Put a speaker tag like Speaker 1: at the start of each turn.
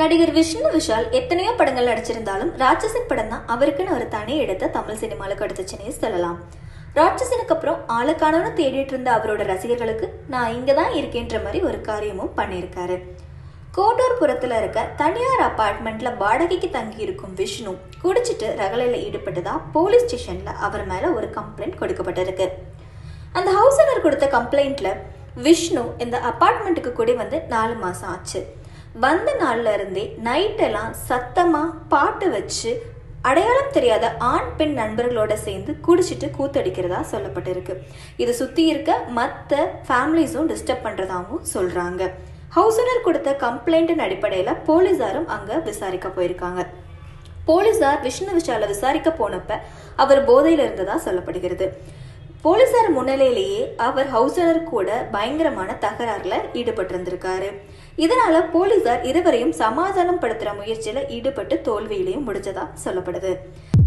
Speaker 1: நடிகர் விஷ்ணு விஷால் எத்தனையோ படங்கள் நடிச்சிருந்தாலும் ராட்சசன் படம் தான் அவருக்குன்னு ஒரு தனி இடத்தை தமிழ் சினிமாவில் கிடைச்சிச்சுன்னே சொல்லலாம் ராட்சசனுக்கு அப்புறம் ஆளுக்கானவனு தேடிட்டு இருந்த அவரோட ரசிகர்களுக்கு நான் இங்க தான் இருக்கேன்ற மாதிரி ஒரு காரியமும் பண்ணியிருக்காரு கோட்டூர்புரத்துல இருக்க தனியார் அபார்ட்மெண்ட்ல வாடகைக்கு தங்கி இருக்கும் விஷ்ணு குடிச்சிட்டு ரகலையில ஈடுபட்டதா போலீஸ் ஸ்டேஷன்ல அவர் மேல ஒரு கம்ப்ளைண்ட் கொடுக்கப்பட்டிருக்கு அந்த ஹவுஸ் ஓனர் கொடுத்த கம்ப்ளைண்ட்ல விஷ்ணு இந்த அபார்ட்மெண்ட்டுக்கு கூடி வந்து நாலு மாசம் ஆச்சு வந்த நாள்ல இருந்தே நைட்டெல்லாம் சத்தமா பாட்டு வச்சு அடையாளம் தெரியாத ஆண் பெண் நண்பர்களோட சேர்ந்து குடிச்சிட்டு கூத்தடிக்கிறதா சொல்லப்பட்டிருக்கு இது சுத்தி இருக்க மற்ற ஃபேமிலிஸும் டிஸ்டர்ப் பண்றதாவும் சொல்றாங்க ஹவுஸ் ஓனர் கொடுத்த கம்ப்ளைண்ட்டின் அடிப்படையில போலீஸாரும் அங்க விசாரிக்க போயிருக்காங்க போலீசார் விஷ்ணு விஷால விசாரிக்க போனப்ப அவர் போதையில இருந்ததா சொல்லப்படுகிறது போலீசார் முன்னிலையிலேயே அவர் ஹவுஸ் ஓனர் கூட பயங்கரமான தகராறுல ஈடுபட்டிருந்திருக்காரு இதனால போலீசார் இருவரையும் சமாதானம் படுத்துற முயற்சியில ஈடுபட்டு தோல்வியிலையும் முடிஞ்சதா சொல்லப்படுது